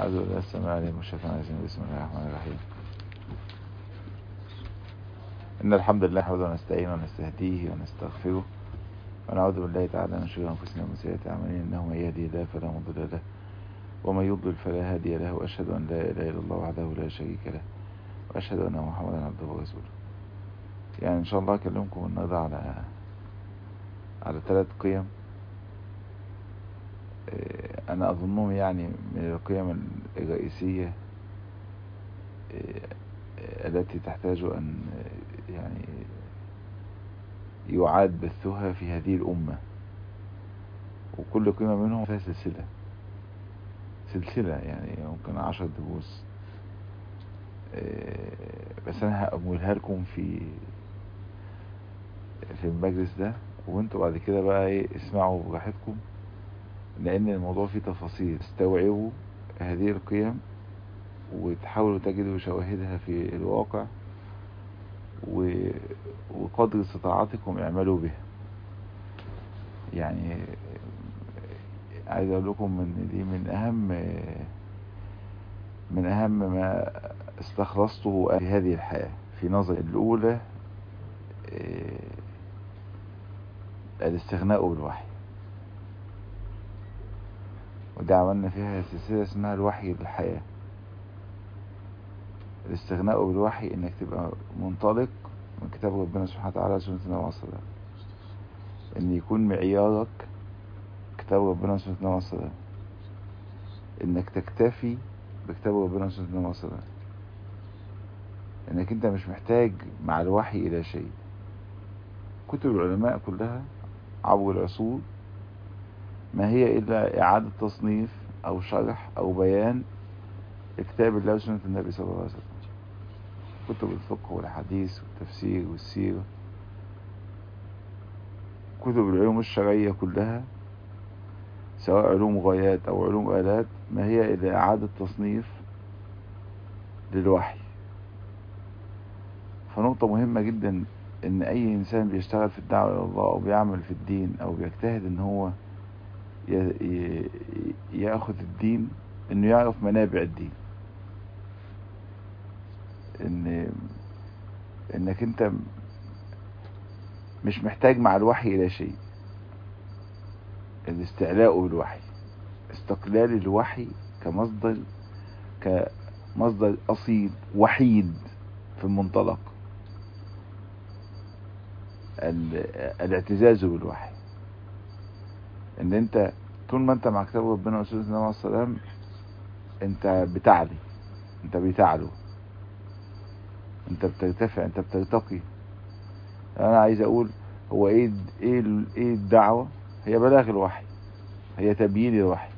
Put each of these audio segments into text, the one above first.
أعوذ بالله السميع العليم من الشيطان الرجيم بسم الله الرحمن الرحيم إن الحمد لله نحمده ونستعينه ونستهديه ونستغفره ونعوذ بالله تعالى من شرور أنفسنا ومن سيئات أعمالنا إنه من يهدي الله فلا مضل له ومن يضلل فلا هادي له وأشهد أن لا إله إلا الله وحده لا شريك له وأشهد أن محمدا عبده ورسوله يعني إن شاء الله أكلمكم النهارده على على ثلاث قيم أنا أظنهم يعني من القيم الرئيسية التي تحتاج أن يعني يعاد بثها في هذه الأمة وكل قيمة منهم فيها سلسلة سلسلة يعني ممكن عشر دروس بس أنا هأمولها لكم في في المجلس ده وانتوا بعد كده بقى ايه اسمعوا براحتكم لان الموضوع فيه تفاصيل استوعبوا هذه القيم وتحاولوا تجدوا شواهدها في الواقع و... وقدر استطاعتكم اعملوا بها يعني عايز اقول لكم ان دي من اهم من اهم ما استخلصته في هذه الحياة في نظري الاولى الاستغناء بالوحي ودي عملنا فيها سلسلة اسمها الوحي للحياة الاستغناء بالوحي انك تبقى منطلق من كتاب ربنا سبحانه وتعالى سنة النبي عليه الصلاة ان يكون معيارك كتاب ربنا سنة النبي عليه الصلاة انك تكتفي بكتاب ربنا سنة النبي عليه الصلاة انك انت مش محتاج مع الوحي الى شيء كتب العلماء كلها عبر العصور ما هي إلا إعادة تصنيف أو شرح أو بيان لكتاب الله وسنة النبي صلى الله عليه وسلم كتب الفقه والحديث والتفسير والسيرة كتب العلوم الشرعية كلها سواء علوم غايات أو علوم آلات ما هي إلا إعادة تصنيف للوحي فنقطة مهمة جدا ان اي انسان بيشتغل في الدعوة الى الله او بيعمل في الدين او بيجتهد ان هو ياخذ الدين انه يعرف منابع الدين ان انك انت مش محتاج مع الوحي الى شيء الاستعلاء بالوحي استقلال الوحي كمصدر كمصدر اصيل وحيد في المنطلق الاعتزاز بالوحي ان انت طول ما انت مع كتاب ربنا ورسوله النبي عليه السلام انت بتعلي انت بتعلو انت بترتفع انت بترتقي انا عايز اقول هو ايه ايه ايه الدعوه هي بلاغ الوحي هي تبيين الوحي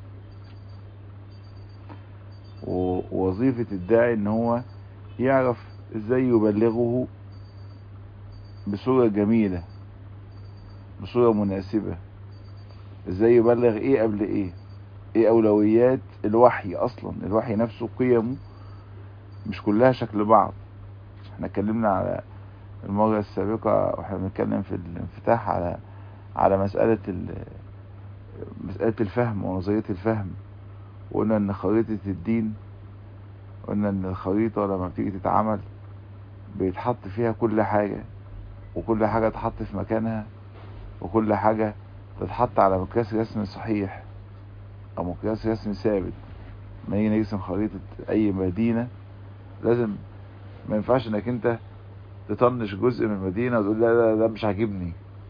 ووظيفه الداعي ان هو يعرف ازاي يبلغه بصورة جميلة بصورة مناسبة ازاي يبلغ ايه قبل ايه ايه اولويات الوحي اصلا الوحي نفسه قيمه مش كلها شكل بعض احنا اتكلمنا على المرة السابقة واحنا بنتكلم في الانفتاح على على مسألة مسألة الفهم ونظرية الفهم وقلنا ان خريطة الدين قلنا ان الخريطة لما بتيجي تتعمل بيتحط فيها كل حاجة وكل حاجة تحط في مكانها وكل حاجة تتحط على مقياس رسم صحيح او مقياس رسم ثابت ما نيجي نرسم خريطة اي مدينة لازم ما ينفعش انك انت تطنش جزء من المدينة وتقول لا لا ده مش عاجبني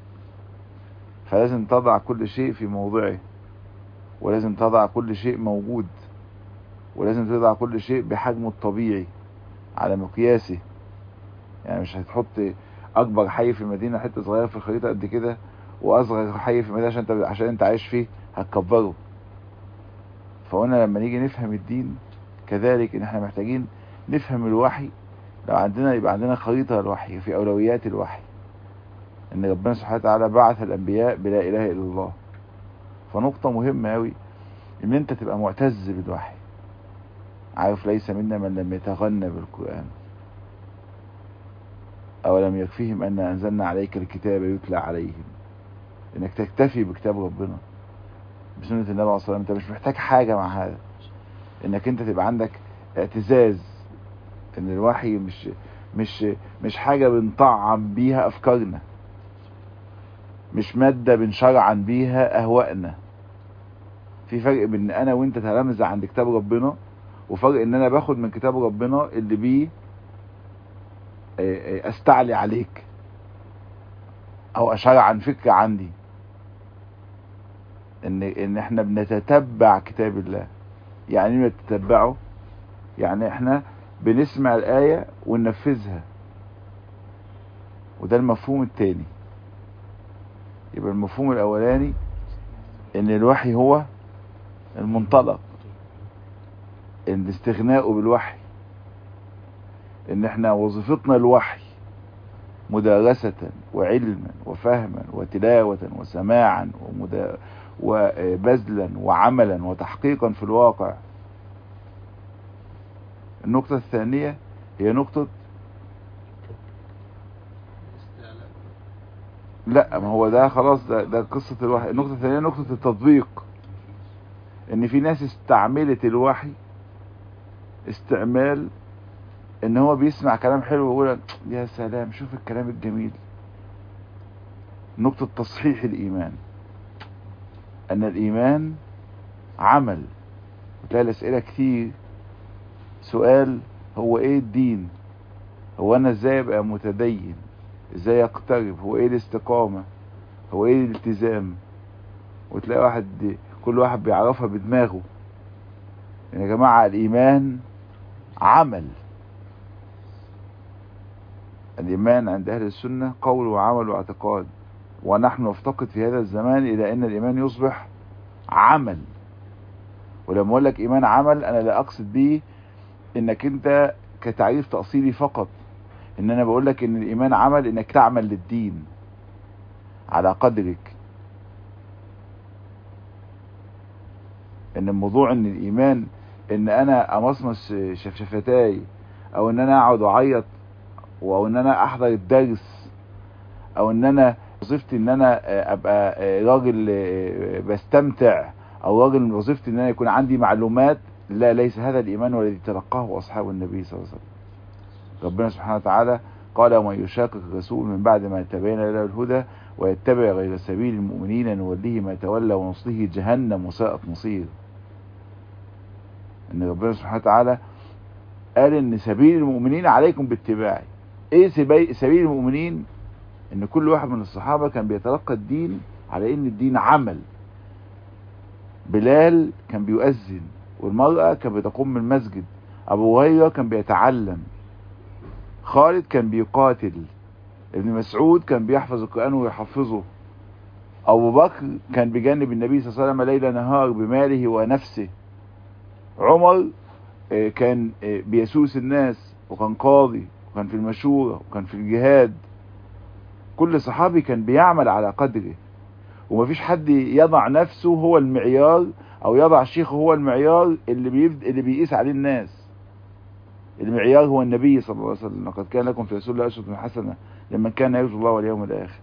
فلازم تضع كل شيء في موضعه ولازم تضع كل شيء موجود ولازم تضع كل شيء بحجمه الطبيعي على مقياسه يعني مش هتحط اكبر حي في المدينه حته صغيره في الخريطه قد كده واصغر حي في المدينه عشان انت عشان انت عايش فيه هتكبره فقلنا لما نيجي نفهم الدين كذلك ان احنا محتاجين نفهم الوحي لو عندنا يبقى عندنا خريطه الوحي في اولويات الوحي ان ربنا سبحانه وتعالى بعث الانبياء بلا اله الا الله فنقطه مهمه قوي ان انت تبقى معتز بالوحي عارف ليس منا من لم يتغنى بالقران أولم يكفيهم أن أنزلنا عليك الكتاب يتلى عليهم إنك تكتفي بكتاب ربنا بسنة النبي عليه الصلاة والسلام أنت مش محتاج حاجة مع هذا انك انت تبقى عندك اعتزاز ان الوحي مش مش مش حاجة بنطعم بيها افكارنا مش مادة بنشرعن بيها اهوائنا في فرق بين انا وانت تلامذ عند كتاب ربنا وفرق ان انا باخد من كتاب ربنا اللي بيه استعلي عليك او اشرعن فكرة عندي ان ان احنا بنتتبع كتاب الله يعني ايه بنتتبعه يعني احنا بنسمع الآية وننفذها وده المفهوم التاني يبقى المفهوم الاولاني ان الوحي هو المنطلق ان استغناؤه بالوحي ان احنا وظيفتنا الوحي مدارسة وعلما وفهما وتلاوة وسماعا ومدا... وبذلا وعملا وتحقيقا في الواقع النقطة الثانية هي نقطة لا ما هو ده خلاص ده, ده قصة الوحي النقطة الثانية نقطة التطبيق ان في ناس استعملت الوحي استعمال ان هو بيسمع كلام حلو ويقول يا سلام شوف الكلام الجميل نقطة تصحيح الايمان ان الايمان عمل وتلاقي الاسئلة كتير سؤال هو ايه الدين هو انا ازاي ابقى متدين ازاي اقترب هو ايه الاستقامة هو ايه الالتزام وتلاقي واحد كل واحد بيعرفها بدماغه يا جماعة الايمان عمل الايمان عند اهل السنة قول وعمل واعتقاد ونحن نفتقد في هذا الزمان الى ان الايمان يصبح عمل ولما اقول لك ايمان عمل انا لا اقصد به انك انت كتعريف تأصيلي فقط ان انا بقول لك ان الايمان عمل انك تعمل للدين على قدرك ان الموضوع ان الايمان ان انا امصمص شفشفتاي او ان انا اقعد اعيط او ان انا احضر الدرس او ان انا وظيفتي ان انا ابقى راجل بستمتع او راجل وظيفتي ان انا يكون عندي معلومات لا ليس هذا الايمان والذي تلقاه اصحاب النبي صلى الله عليه وسلم ربنا سبحانه وتعالى قال ومن يشاقق الرسول من بعد ما تبين له الهدى ويتبع غير سبيل المؤمنين نوليه ما تولى ونصله جهنم وساءت مصير ان ربنا سبحانه وتعالى قال ان سبيل المؤمنين عليكم باتباعي ايه سبيل المؤمنين ان كل واحد من الصحابة كان بيتلقى الدين على ان الدين عمل بلال كان بيؤذن والمرأة كانت بتقوم من المسجد ابو هريره كان بيتعلم خالد كان بيقاتل ابن مسعود كان بيحفظ القرآن ويحفظه ابو بكر كان بجانب النبي صلى الله عليه وسلم ليل نهار بماله ونفسه عمر كان بيسوس الناس وكان قاضي وكان في المشورة وكان في الجهاد كل صحابي كان بيعمل على قدره ومفيش حد يضع نفسه هو المعيار او يضع شيخه هو المعيار اللي بيفد... اللي بيقيس عليه الناس المعيار هو النبي صلى الله عليه وسلم لقد كان لكم في رسول الله اسوه حسنه لمن كان يرجو الله واليوم الاخر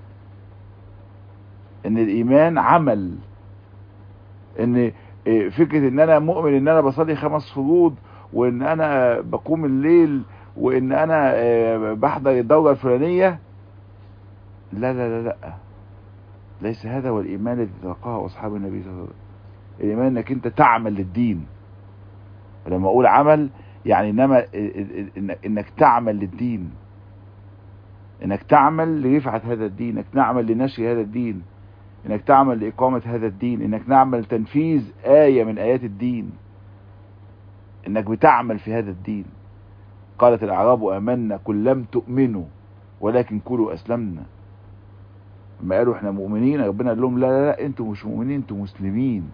ان الايمان عمل ان فكره ان انا مؤمن ان انا بصلي خمس فروض وان انا بقوم الليل وان انا بحضر الدوره الفلانيه لا لا لا لا ليس هذا هو الايمان الذي تلقاه اصحاب النبي صلى الله عليه وسلم الايمان انك انت تعمل للدين لما اقول عمل يعني انما انك تعمل للدين انك تعمل لرفعة هذا الدين انك تعمل لنشر هذا الدين انك تعمل لإقامة هذا الدين انك تعمل تنفيذ آية من آيات الدين انك بتعمل في هذا الدين قالت الاعراب امنا قل لم تؤمنوا ولكن كلوا اسلمنا لما قالوا احنا مؤمنين ربنا قال لهم لا لا لا انتم مش مؤمنين انتم مسلمين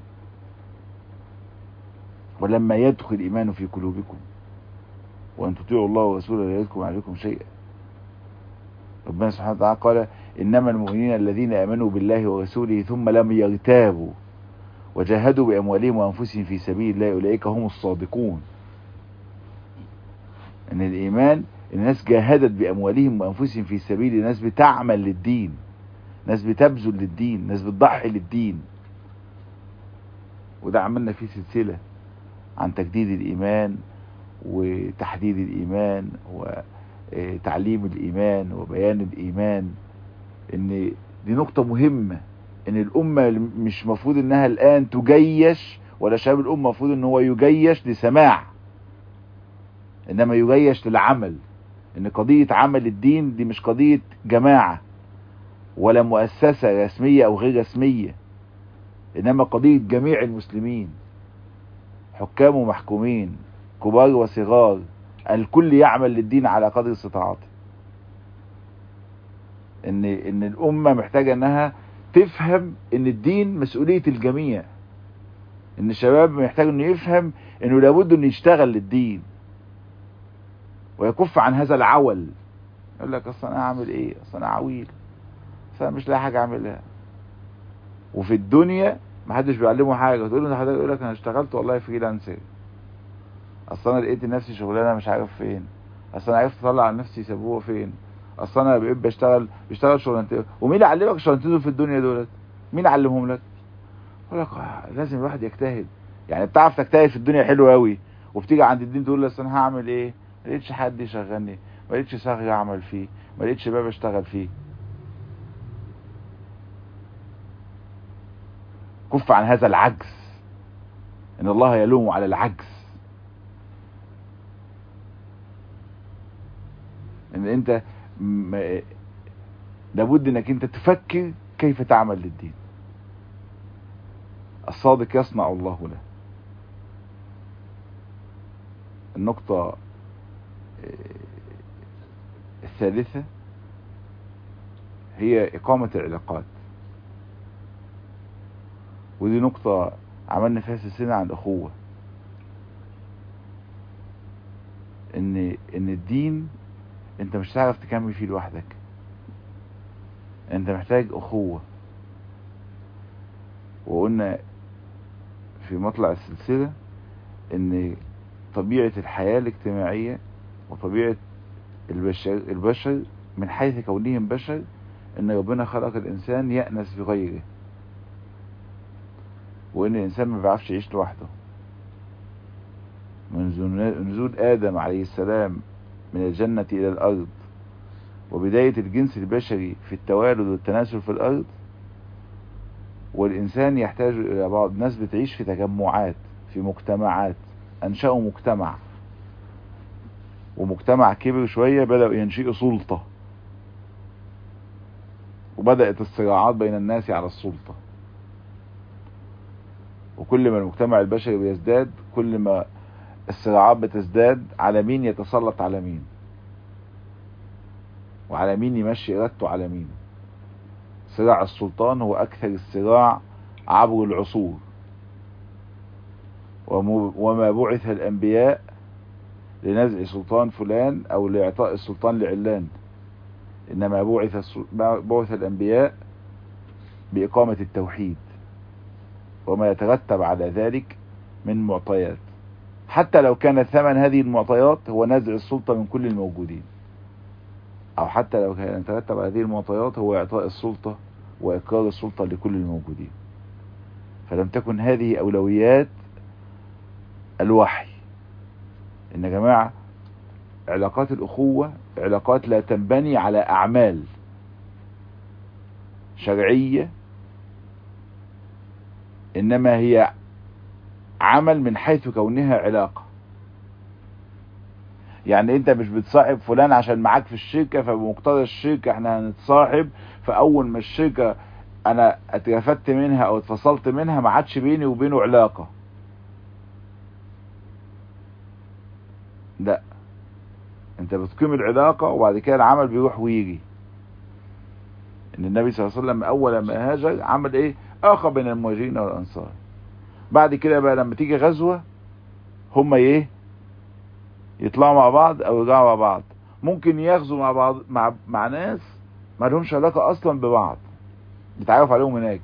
ولما يدخل الايمان في قلوبكم وان تطيعوا الله ورسوله لا يذكم عليكم شيئا ربنا سبحانه وتعالى قال انما المؤمنين الذين امنوا بالله ورسوله ثم لم يرتابوا وجاهدوا باموالهم وانفسهم في سبيل الله اولئك هم الصادقون ان الايمان الناس جاهدت باموالهم وانفسهم في سبيل الناس بتعمل للدين ناس بتبذل للدين ناس بتضحي للدين وده عملنا فيه سلسلة عن تجديد الإيمان وتحديد الإيمان وتعليم الإيمان وبيان الإيمان إن دي نقطة مهمة إن الأمة مش مفروض إنها الآن تجيش ولا شباب الأمة مفروض إن هو يجيش لسماع إنما يجيش للعمل إن قضية عمل الدين دي مش قضية جماعة ولا مؤسسة رسمية أو غير رسمية إنما قضية جميع المسلمين حكام ومحكومين كبار وصغار الكل يعمل للدين على قدر استطاعته ان ان الامه محتاجه انها تفهم ان الدين مسؤوليه الجميع ان الشباب محتاج انه يفهم انه لابد انه يشتغل للدين ويكف عن هذا العول يقول لك اصل انا اعمل ايه اصل انا عويل اصل انا مش لاقي حاجه اعملها وفي الدنيا ما حدش بيعلمه حاجه تقول له حضرتك يقول لك انا اشتغلت والله فريلانسر اصل انا لقيت نفسي شغلانه مش عارف فين اصل انا عرفت اطلع عن نفسي سابوه فين اصل انا بقيت بشتغل بشتغل شغلانتين ومين اللي علمك الشغلانتين دول في الدنيا دولت مين علمهم لك يقول لك آه لازم الواحد يجتهد يعني بتعرف تجتهد في الدنيا حلو قوي وبتيجي عند الدين تقول اصل انا هعمل ايه ما لقيتش حد يشغلني ما لقيتش صاغ اعمل فيه ما لقيتش باب اشتغل فيه كف عن هذا العجز ان الله يلوم على العجز ان انت م... لابد انك انت تفكر كيف تعمل للدين الصادق يصنع الله له النقطة الثالثة هي إقامة العلاقات ودي نقطة عملنا فيها سلسلة عن الأخوة إن إن الدين أنت مش هتعرف تكمل فيه لوحدك أنت محتاج أخوة وقلنا في مطلع السلسلة إن طبيعة الحياة الاجتماعية وطبيعة البشر, البشر من حيث كونهم بشر ان ربنا خلق الانسان يأنس بغيره وان الانسان ما بيعرفش يعيش لوحده منذ نزول ادم عليه السلام من الجنة الى الارض وبداية الجنس البشري في التوالد والتناسل في الارض والانسان يحتاج الى بعض ناس بتعيش في تجمعات في مجتمعات انشأوا مجتمع ومجتمع كبر شوية بدأوا ينشئوا سلطة وبدأت الصراعات بين الناس على السلطة وكل ما المجتمع البشري بيزداد كل ما الصراعات بتزداد على مين يتسلط على مين وعلى مين يمشي إرادته على مين صراع السلطان هو أكثر الصراع عبر العصور وما بعث الأنبياء لنزع سلطان فلان أو لإعطاء السلطان لعلان إنما بعث بعث الأنبياء بإقامة التوحيد وما يترتب على ذلك من معطيات حتى لو كان ثمن هذه المعطيات هو نزع السلطة من كل الموجودين أو حتى لو كان يترتب على هذه المعطيات هو إعطاء السلطة وإقرار السلطة لكل الموجودين فلم تكن هذه أولويات الوحي إن يا جماعة علاقات الأخوة علاقات لا تنبني على أعمال شرعية إنما هي عمل من حيث كونها علاقة يعني انت مش بتصاحب فلان عشان معاك في الشركة فبمقتضى الشركة احنا هنتصاحب فاول ما الشركة انا اترفدت منها او اتفصلت منها ما عادش بيني وبينه علاقة لا انت بتقيم العلاقة وبعد كده العمل بيروح ويجي ان النبي صلى الله عليه وسلم اول ما هاجر عمل ايه اخى بين المهاجرين والانصار بعد كده بقى لما تيجي غزوة هما ايه يطلعوا مع بعض او يرجعوا مع بعض ممكن يغزوا مع بعض مع, مع ناس ما لهمش علاقة اصلا ببعض يتعرف عليهم هناك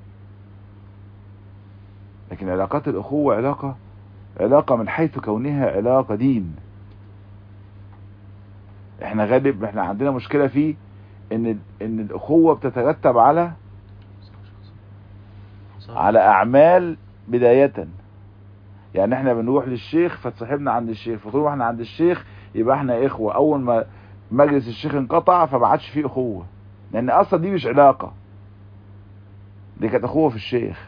لكن علاقات الاخوة علاقة علاقة من حيث كونها علاقة دين احنا غالب احنا عندنا مشكلة فيه ان ان الاخوة بتترتب على على اعمال بداية يعني احنا بنروح للشيخ فتصاحبنا عند الشيخ فطول ما احنا عند الشيخ يبقى احنا اخوة اول ما مجلس الشيخ انقطع فما عادش فيه اخوة لان اصلا دي مش علاقة دي كانت اخوة في الشيخ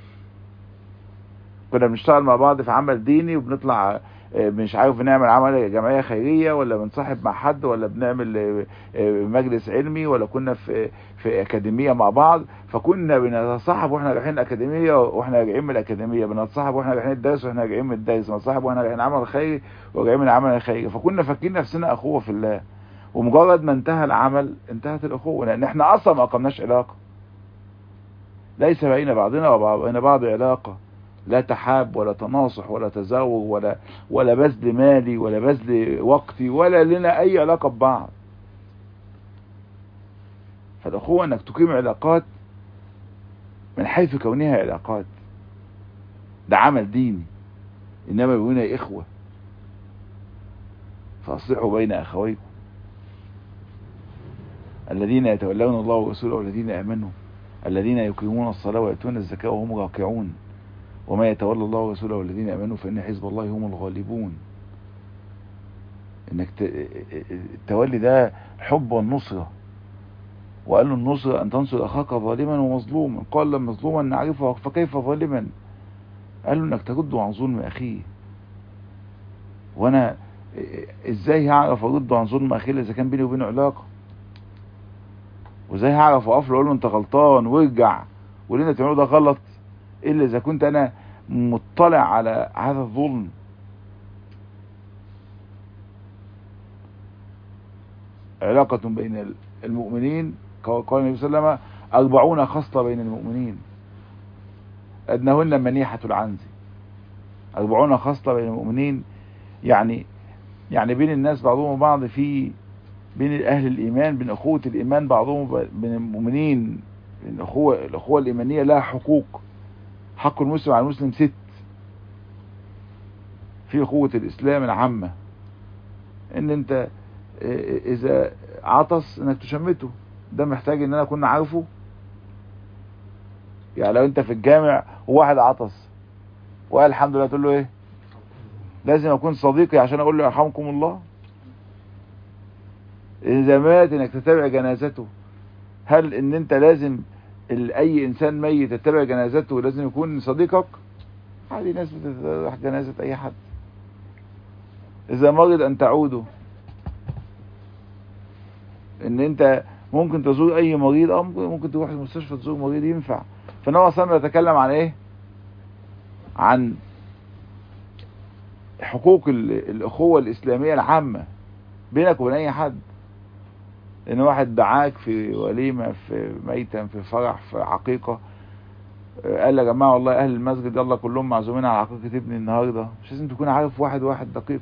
كنا بنشتغل مع بعض في عمل ديني وبنطلع آه، مش عارف بنعمل عمل جمعية خيرية ولا بنصاحب مع حد ولا بنعمل آه، آه، مجلس علمي ولا كنا في في أكاديمية مع بعض فكنا بنتصاحب واحنا رايحين الأكاديمية واحنا راجعين من الأكاديمية بنتصاحب واحنا رايحين الدرس واحنا راجعين من الدرس بنتصاحب واحنا رايحين عمل خيري وراجعين من العمل الخيري فكنا فاكرين نفسنا أخوة في الله ومجرد ما انتهى العمل انتهت الأخوة لأن احنا أصلا ما أقمناش علاقة ليس بين بعضنا وبين بعض علاقة لا تحاب ولا تناصح ولا تزاور ولا ولا بذل مالي ولا بذل وقتي ولا لنا اي علاقة ببعض فالاخوة انك تقيم علاقات من حيث كونها علاقات ده عمل ديني انما بيقولنا اخوة فاصلحوا بين اخويكم الذين يتولون الله ورسوله والذين امنوا الذين يقيمون الصلاة ويأتون الزكاة وهم راكعون وما يتولى الله ورسوله والذين امنوا فان حزب الله هم الغالبون انك ت- التولي ده حب والنصرة وقال له النصرة ان تنصر اخاك ظالما ومظلوما قال لما مظلوما نعرفه فكيف ظالما قال له انك ترد عن ظلم اخيه وانا ازاي هعرف ارد عن ظلم اخيه اذا كان بيني وبينه علاقة وازاي هعرف اقف له اقول له انت غلطان وارجع واللي انت بتعمله ده غلط الا اذا كنت انا مطلع على هذا الظلم علاقة بين المؤمنين قال النبي صلى الله عليه وسلم أربعون خصلة بين المؤمنين أدنهن منيحة العنز أربعون خصلة بين المؤمنين يعني يعني بين الناس بعضهم وبعض في بين أهل الإيمان بين أخوة الإيمان بعضهم بين المؤمنين الأخوة, الأخوة الإيمانية لها حقوق حق المسلم على المسلم ست في أخوة الإسلام العامة إن أنت إذا عطس إنك تشمته ده محتاج إن أنا أكون عارفه يعني لو أنت في الجامع وواحد عطس وقال الحمد لله تقول له إيه لازم أكون صديقي عشان أقول له يرحمكم الله إذا مات إنك تتابع جنازته هل إن أنت لازم اي انسان ميت تتبع جنازته لازم يكون صديقك عادي ناس بتروح جنازة اي حد اذا مرض ان تعوده ان انت ممكن تزور اي مريض اه ممكن تروح المستشفى تزور مريض ينفع فنوع صلى يتكلم عن ايه عن حقوق الاخوة الاسلامية العامة بينك وبين اي حد ان واحد دعاك في وليمة في ميتم في فرح في عقيقة قال يا جماعة والله اهل المسجد يلا كلهم معزومين على عقيقة ابني النهاردة مش لازم تكون عارف واحد واحد دقيق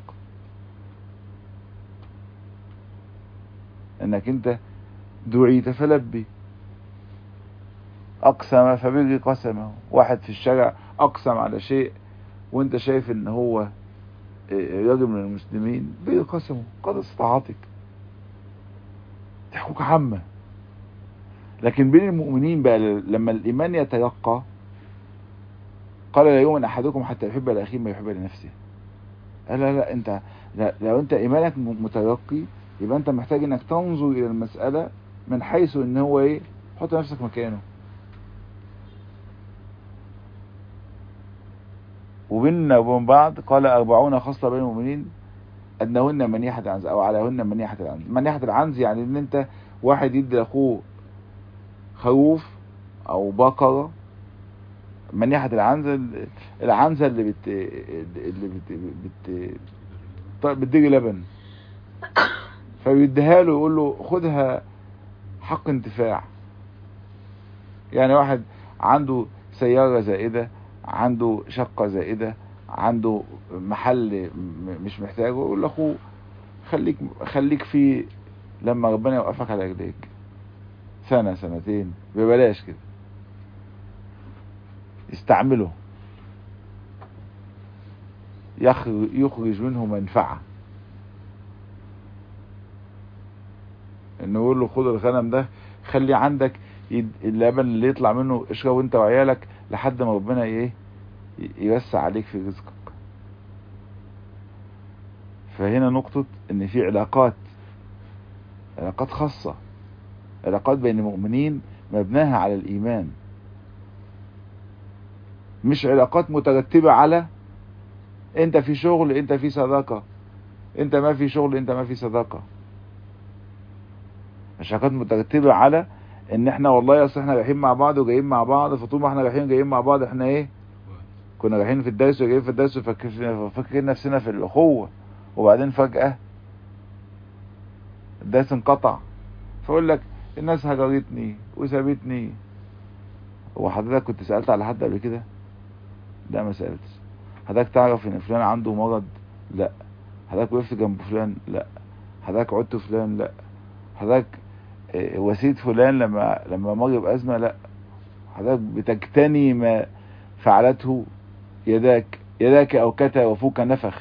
انك انت دعيت فلبي اقسم فبر قسمه واحد في الشارع اقسم على شيء وانت شايف ان هو راجل من المسلمين بر قسمه قد استطاعتك دي حقوق عامة لكن بين المؤمنين بقى لما الإيمان يتيقى قال لا يؤمن أحدكم حتى يحب لأخيه ما يحب لنفسه قال لا لا أنت لا لو أنت إيمانك متيقي يبقى أنت محتاج أنك تنظر إلى المسألة من حيث أن هو إيه حط نفسك مكانه وبيننا وبين بعض قال أربعون خصلة بين المؤمنين أدنهن منيحة العنز أو عليهن منيحة العنز منيحة العنز يعني ان انت واحد يدي لاخوه خروف او بقرة منيحة العنزة العنزة اللي بت اللي بت بت بتديري لبن فبيديها له يقول له خدها حق انتفاع يعني واحد عنده سيارة زائدة عنده شقة زائدة عنده محل مش محتاجه يقول لاخوه خليك خليك فيه لما ربنا يوقفك على رجليك سنة سنتين ببلاش كده استعمله يخرج منه منفعة انه يقول له خد الغنم ده خلي عندك اللبن اللي يطلع منه اشرب انت وعيالك لحد ما ربنا ايه يوسع عليك في رزقك فهنا نقطة ان في علاقات علاقات خاصة علاقات بين المؤمنين مبناها على الايمان مش علاقات مترتبة على انت في شغل انت في صداقة انت ما في شغل انت ما في صداقة مش علاقات مترتبة على ان احنا والله اصل احنا رايحين مع بعض وجايين مع بعض فطول ما احنا رايحين جايين مع بعض احنا ايه كنا رايحين في الدرس وجايين في الدرس وفاكرين نفسنا في الاخوة وبعدين فجأة الدرس انقطع فاقول لك الناس هجرتني وسابتني هو حضرتك كنت سألت على حد قبل كده لا ما سألتش حضرتك تعرف ان فلان عنده مرض لا حضرتك وقفت جنب فلان لا حضرتك عدت فلان لا حضرتك وسيت فلان لما لما مر بأزمة لا حضرتك بتجتني ما فعلته يداك يداك أوكت وفوك نفخ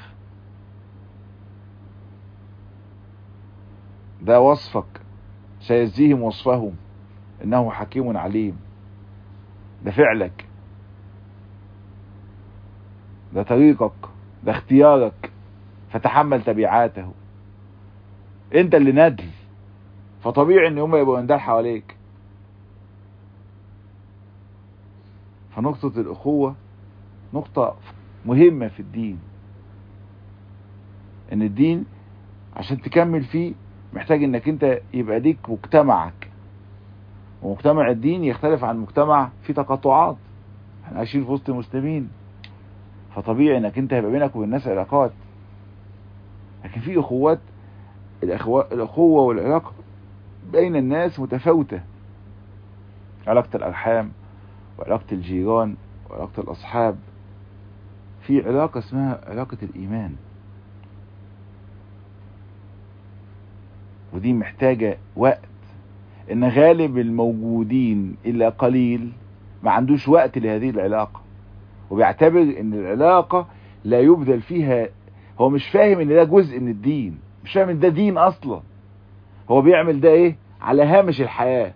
ده وصفك سيجزيهم وصفهم إنه حكيم عليم ده فعلك ده طريقك ده اختيارك فتحمل تبعاته انت اللي ندل فطبيعي ان هم يبقوا اندال حواليك فنقطة الأخوة نقطة مهمة في الدين ان الدين عشان تكمل فيه محتاج انك انت يبقى ليك مجتمعك ومجتمع الدين يختلف عن مجتمع فيه تقاطعات احنا عايشين في وسط مسلمين فطبيعي انك انت هيبقى بينك وبين الناس علاقات لكن في اخوات الاخوة والعلاقة بين الناس متفاوتة علاقة الارحام وعلاقة الجيران وعلاقة الاصحاب في علاقة اسمها علاقة الايمان ودي محتاجة وقت ان غالب الموجودين الا قليل ما عندوش وقت لهذه العلاقة وبيعتبر ان العلاقة لا يبذل فيها هو مش فاهم ان ده جزء من الدين مش فاهم ان ده دين اصلا هو بيعمل ده ايه على هامش الحياة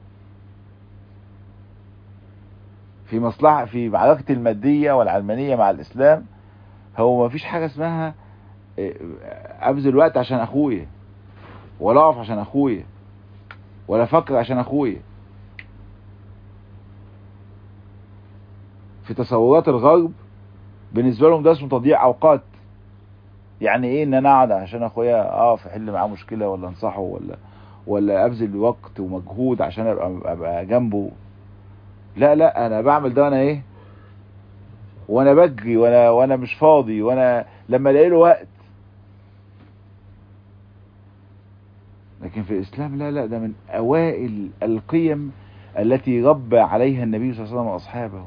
في مصلحة في علاقة المادية والعلمانية مع الاسلام هو ما فيش حاجة اسمها ابذل وقت عشان اخويا ولا اقف عشان اخويا ولا افكر عشان اخويا في تصورات الغرب بالنسبة لهم ده اسمه تضييع اوقات يعني ايه ان انا اقعد عشان اخويا اقف احل معاه مشكلة ولا انصحه ولا ولا ابذل وقت ومجهود عشان ابقى ابقى جنبه لا لا انا بعمل ده وانا ايه وانا بجري وانا وانا مش فاضي وانا لما الاقي له وقت لكن في الاسلام لا لا ده من اوائل القيم التي ربى عليها النبي صلى الله عليه وسلم واصحابه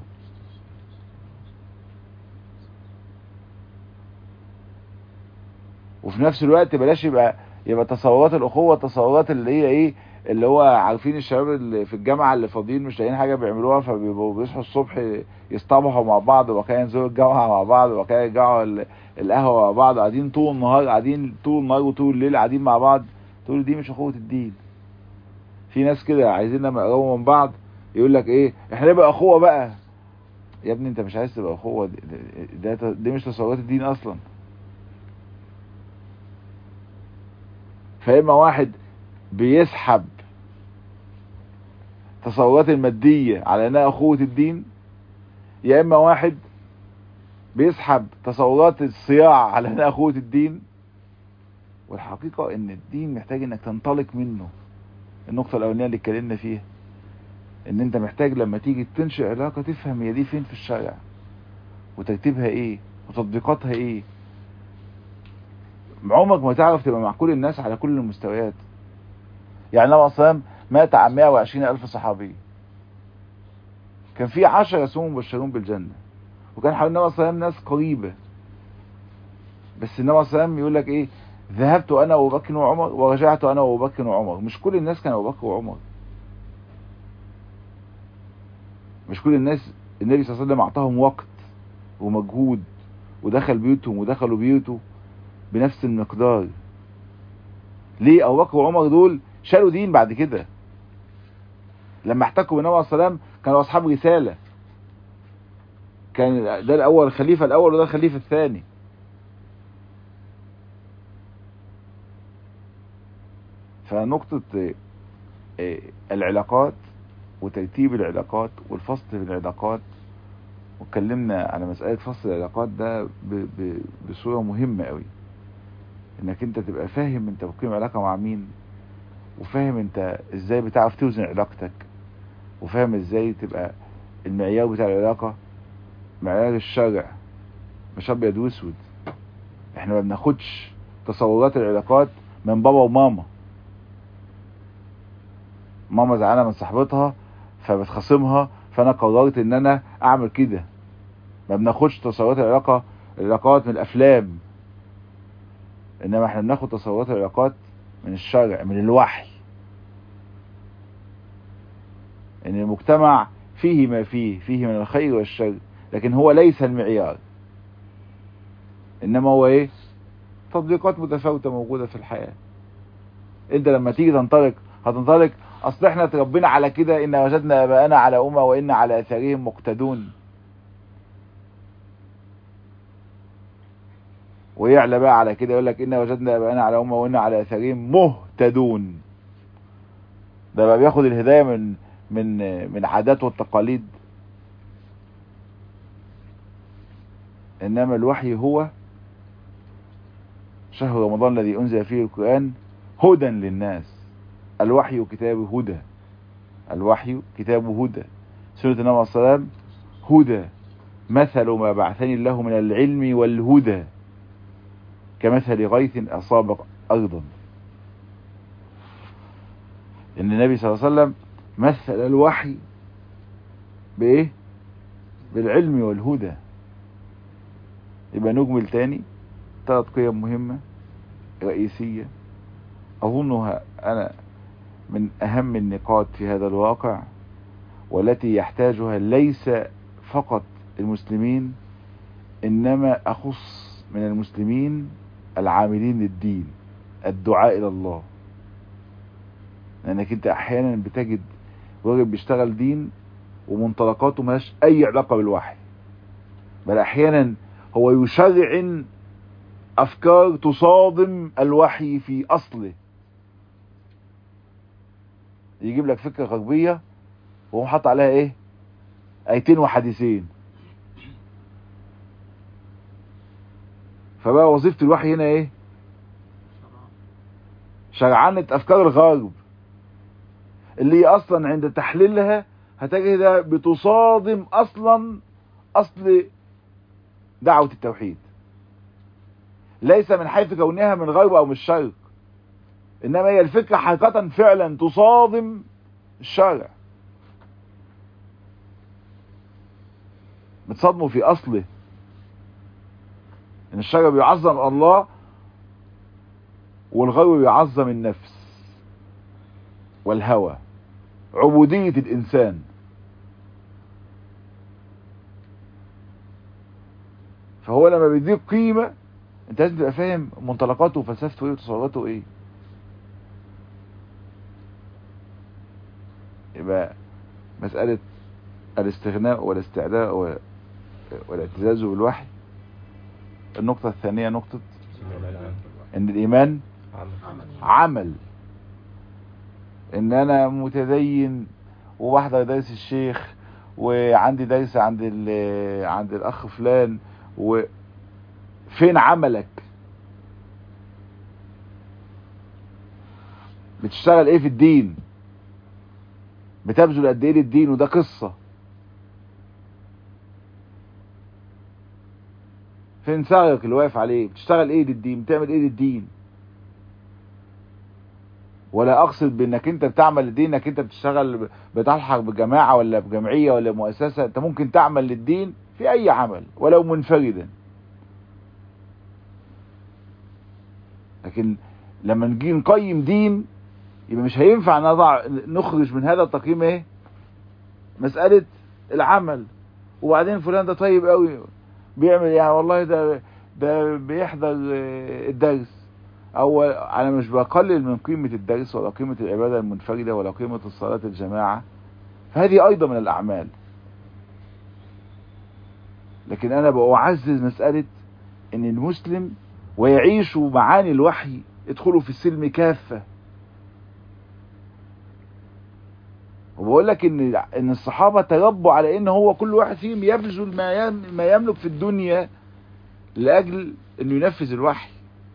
وفي نفس الوقت بلاش يبقى يبقى تصورات الاخوه تصورات اللي هي ايه اللي هو عارفين الشباب اللي في الجامعه اللي فاضيين مش لاقيين حاجه بيعملوها فبيبقوا بيصحوا الصبح يصطبحوا مع بعض وبعد كده ينزلوا الجامعه مع بعض وبعد كده يرجعوا القهوه مع بعض قاعدين طول النهار قاعدين طول النهار وطول الليل قاعدين مع بعض تقول دي مش اخوه الدين في ناس كده عايزين لما يقربوا من بعض يقول لك ايه احنا نبقى اخوه بقى يا ابني انت مش عايز تبقى اخوه ده, ده, ده مش تصورات الدين اصلا فاما واحد بيسحب تصورات المادية على انها اخوة الدين يا اما واحد بيسحب تصورات الصياعة على انها اخوة الدين والحقيقة ان الدين محتاج انك تنطلق منه النقطة الاولانية اللي اتكلمنا فيها ان انت محتاج لما تيجي تنشئ علاقة تفهم هي دي فين في الشارع وترتيبها ايه وتطبيقاتها ايه عمرك ما تعرف تبقى مع كل الناس على كل المستويات يعني النبي صلى الله عليه وسلم مات عن 120 ألف صحابي كان في 10 اسمهم مبشرون بالجنة وكان حوالي النبي صلى الله عليه وسلم ناس قريبة بس النبي صلى الله عليه وسلم يقول لك ايه ذهبت انا وابو بكر وعمر ورجعت انا وابو بكر وعمر مش كل الناس كانوا ابو بكر وعمر مش كل الناس النبي صلى الله عليه وسلم اعطاهم وقت ومجهود ودخل بيوتهم ودخلوا بيوته بنفس المقدار ليه ابو بكر وعمر دول شالوا دين بعد كده لما احتكوا بالنبي عليه السلام كانوا اصحاب رساله كان ده الاول الخليفه الاول وده الخليفه الثاني فنقطة آه، آه، العلاقات وترتيب العلاقات والفصل في العلاقات واتكلمنا على مسألة فصل العلاقات ده ب- ب- بصورة مهمة قوي انك انت تبقى فاهم انت بتقيم علاقة مع مين وفاهم انت ازاي بتعرف توزن علاقتك وفاهم ازاي تبقى المعيار بتاع العلاقة معيار الشرع مش ابيض واسود احنا ما بناخدش تصورات العلاقات من بابا وماما ماما زعلانه من صاحبتها فبتخاصمها فانا قررت ان انا اعمل كده ما بناخدش تصورات العلاقه العلاقات من الافلام انما احنا بناخد تصورات العلاقات من الشرع من الوحي ان المجتمع فيه ما فيه فيه من الخير والشر لكن هو ليس المعيار انما هو ايه تطبيقات متفاوتة موجودة في الحياة انت لما تيجي تنطلق هتنطلق اصل احنا تربينا على كده ان وجدنا اباءنا على امة وان على اثارهم مقتدون ويعلى بقى على كده يقول لك ان وجدنا اباءنا على امة وان على اثارهم مهتدون ده بقى بياخد الهداية من من من عادات والتقاليد انما الوحي هو شهر رمضان الذي انزل فيه القرآن هدى للناس الوحي كتاب هدى الوحي كتاب هدى سنة النبي عليه السلام هدى مثل ما بعثني الله من العلم والهدى كمثل غيث أصاب أرضا إن النبي صلى الله عليه وسلم مثل الوحي بإيه؟ بالعلم والهدى يبقى نجمل تاني ثلاث قيم مهمة رئيسية أظنها أنا من أهم النقاط في هذا الواقع والتي يحتاجها ليس فقط المسلمين إنما أخص من المسلمين العاملين للدين الدعاء إلى الله لأنك أنت أحيانا بتجد راجل بيشتغل دين ومنطلقاته ملهاش أي علاقة بالوحي بل أحيانا هو يشرعن افكار تصادم الوحي في اصله يجيب لك فكره غربيه وهو حاطط عليها ايه ايتين وحديثين فبقى وظيفه الوحي هنا ايه شرعنة افكار الغرب اللي هي اصلا عند تحليلها هتجدها بتصادم اصلا اصل دعوة التوحيد ليس من حيث كونها من غرب او من الشرق انما هي الفكرة حقيقة فعلا تصادم الشرع بتصادمه في اصله ان الشرع بيعظم الله والغرب بيعظم النفس والهوى عبودية الانسان فهو لما بيديك قيمة انت لازم تبقى فاهم منطلقاته وفلسفته ايه وتصوراته ايه يبقى مسألة الاستغناء والاستعداء و- والاعتزاز بالوحي النقطة الثانية نقطة ان الايمان عمل ان انا متدين وبحضر درس الشيخ وعندي درس عند ال- عند الاخ فلان وفين عملك بتشتغل ايه في الدين بتبذل قد ايه للدين وده قصة فين ثغرك اللي واقف عليه بتشتغل ايه للدين بتعمل ايه للدين ولا اقصد بانك انت بتعمل للدين انك انت بتشتغل بتلحق بجماعة ولا بجمعية ولا مؤسسة انت ممكن تعمل للدين في اي عمل ولو منفردا لكن لما نجي نقيم دين يبقى مش هينفع نضع نخرج من هذا التقييم ايه مسألة العمل وبعدين فلان ده طيب قوي بيعمل يعني والله ده ده بيحضر آه، الدرس او انا مش بقلل من قيمة الدرس ولا قيمة العبادة المنفردة ولا قيمة الصلاة الجماعة فهذه ايضا من الاعمال لكن انا بأعزز مسألة ان المسلم ويعيش معاني الوحي يدخلوا في السلم كافة وبقول لك ان ان الصحابه تربوا على ان هو كل واحد فيهم يبذل ما يم ما يملك في الدنيا لاجل انه ينفذ الوحي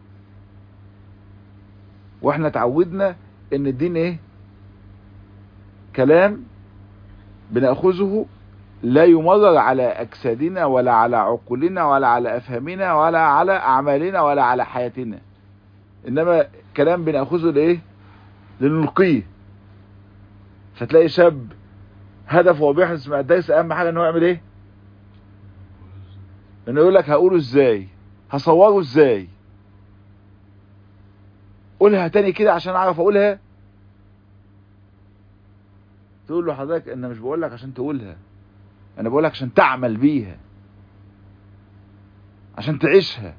واحنا اتعودنا ان الدين ايه كلام بناخذه لا يمرر على اجسادنا ولا على عقولنا ولا على افهامنا ولا على اعمالنا ولا على حياتنا انما كلام بناخذه لايه لنلقيه فتلاقي شاب هدفه وهو بيحدث مع الدرس اهم حاجه ان هو يعمل ايه انه يقول لك هقوله ازاي هصوره ازاي قولها تاني كده عشان اعرف اقولها تقول له حضرتك انا مش بقول لك عشان تقولها انا بقول لك عشان تعمل بيها عشان تعيشها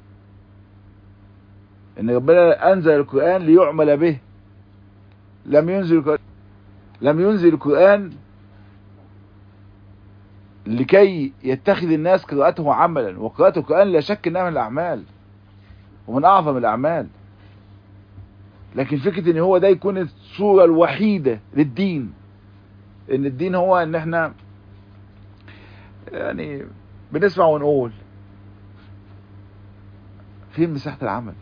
ان ربنا انزل القران ليعمل به لم ينزل القرآن لم ينزل القرآن لكي يتخذ الناس قراءته عملا وقراءة القرآن لا شك انها من الاعمال ومن اعظم الاعمال لكن فكرة ان هو ده يكون الصورة الوحيدة للدين ان الدين هو ان احنا يعني بنسمع ونقول فين مساحة العمل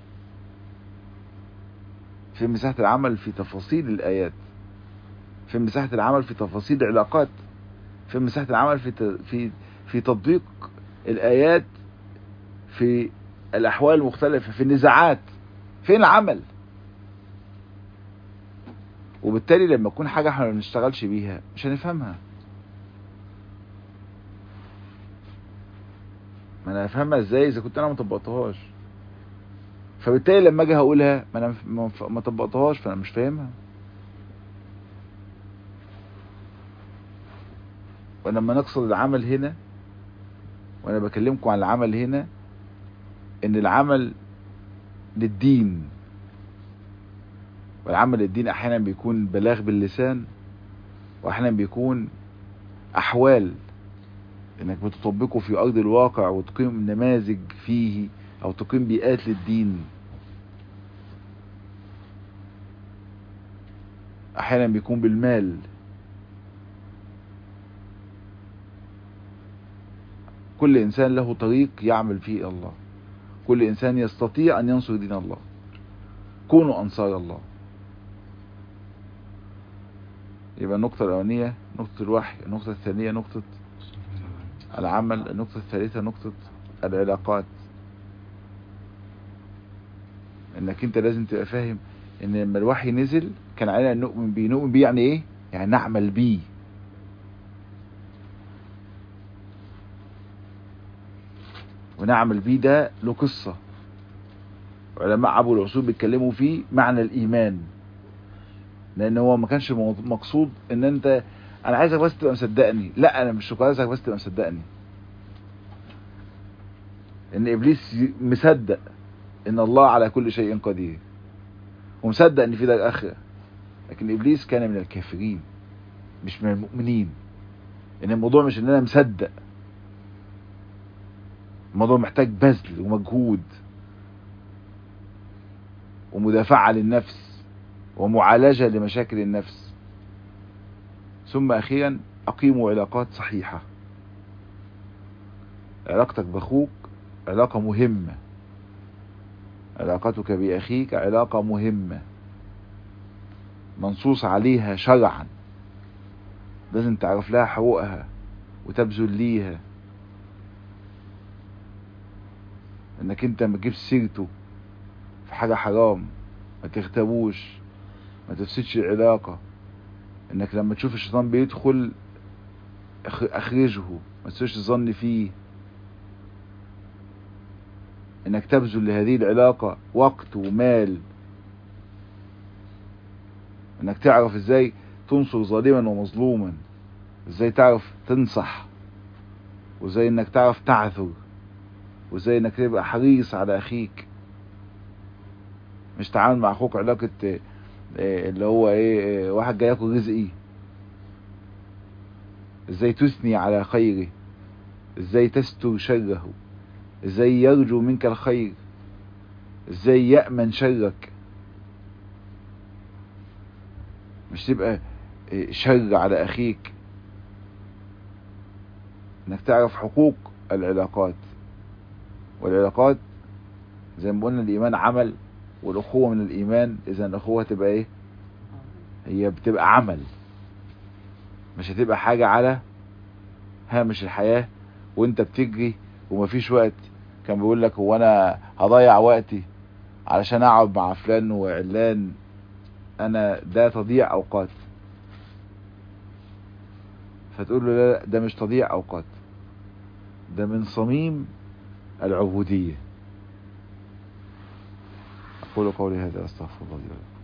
في مساحة العمل في تفاصيل الآيات في مساحة العمل في تفاصيل العلاقات في مساحة العمل في في في تطبيق الآيات في الأحوال المختلفة في النزاعات فين العمل وبالتالي لما يكون حاجة احنا ما بنشتغلش بيها مش هنفهمها ما انا افهمها ازاي اذا كنت انا ما طبقتهاش فبالتالي لما اجي هقولها ما انا ما طبقتهاش فانا مش فاهمها ولما نقصد العمل هنا وانا بكلمكم عن العمل هنا ان العمل للدين والعمل للدين احيانا بيكون بلاغ باللسان واحيانا بيكون احوال انك بتطبقه في ارض الواقع وتقيم نماذج فيه او تقيم بيئات للدين احيانا بيكون بالمال كل انسان له طريق يعمل فيه الله كل انسان يستطيع ان ينصر دين الله كونوا انصار الله يبقى النقطة الأولانية نقطة الوحي النقطة الثانية نقطة العمل النقطة الثالثة نقطة العلاقات انك انت لازم تبقى فاهم ان لما الوحي نزل كان علينا نؤمن بيه نؤمن بيه يعني ايه يعني نعمل بيه ونعمل بيه ده له قصة علماء ابو العصور بيتكلموا فيه معنى الايمان لان هو ما كانش مقصود ان انت انا عايزك بس تبقى مصدقني لا انا مش عايزك بس تبقى مصدقني ان ابليس مصدق ان الله على كل شيء قدير ومصدق ان في ده الاخره لكن ابليس كان من الكافرين مش من المؤمنين ان الموضوع مش ان انا مصدق الموضوع محتاج بذل ومجهود ومدافعة للنفس ومعالجة لمشاكل النفس ثم أخيرا أقيموا علاقات صحيحة علاقتك بأخوك علاقة مهمة علاقتك بأخيك علاقة مهمة منصوص عليها شرعا لازم تعرف لها حقوقها وتبذل ليها انك انت ما تجيبش سيرته في حاجة حرام ما تغتابوش ما تفسدش العلاقة انك لما تشوف الشيطان بيدخل اخرجه ما تسويش الظن فيه انك تبذل لهذه العلاقة وقت ومال انك تعرف ازاي تنصر ظالما ومظلوما ازاي تعرف تنصح وازاي انك تعرف تعثر وازاي انك تبقى حريص على اخيك مش تعامل مع اخوك علاقة اللي هو ايه واحد جاي ياكل رزقي ازاي تثني على خيره ازاي تستر شره ازاي يرجو منك الخير ازاي يأمن شرك مش تبقى شر على اخيك انك تعرف حقوق العلاقات والعلاقات زي ما قلنا الايمان عمل والاخوة من الايمان اذا الاخوة تبقى ايه هي بتبقى عمل مش هتبقى حاجة على هامش الحياة وانت بتجري ومفيش وقت كان بيقول لك هو انا هضيع وقتي علشان اقعد مع فلان وعلان انا ده تضييع اوقات فتقول له لا ده مش تضييع اوقات ده من صميم العبودية اقول قولي هذا استغفر الله لي ولكم